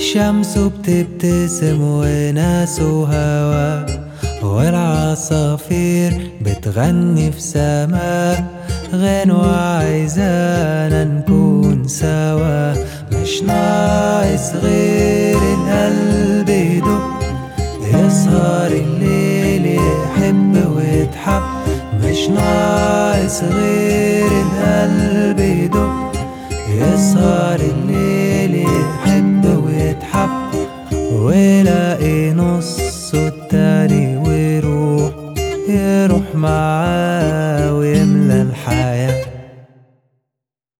الشمس بتبتسم وناس وهوا والعصافير بتغني في سما غنوة عايزانا نكون سوا مش ناقص غير القلب يدق يسهر الليل يحب ويتحب مش ناقص غير القلب يدق يسهر الليل يحب ويتحب ويلاقي نصه التاني ويروح يروح معاه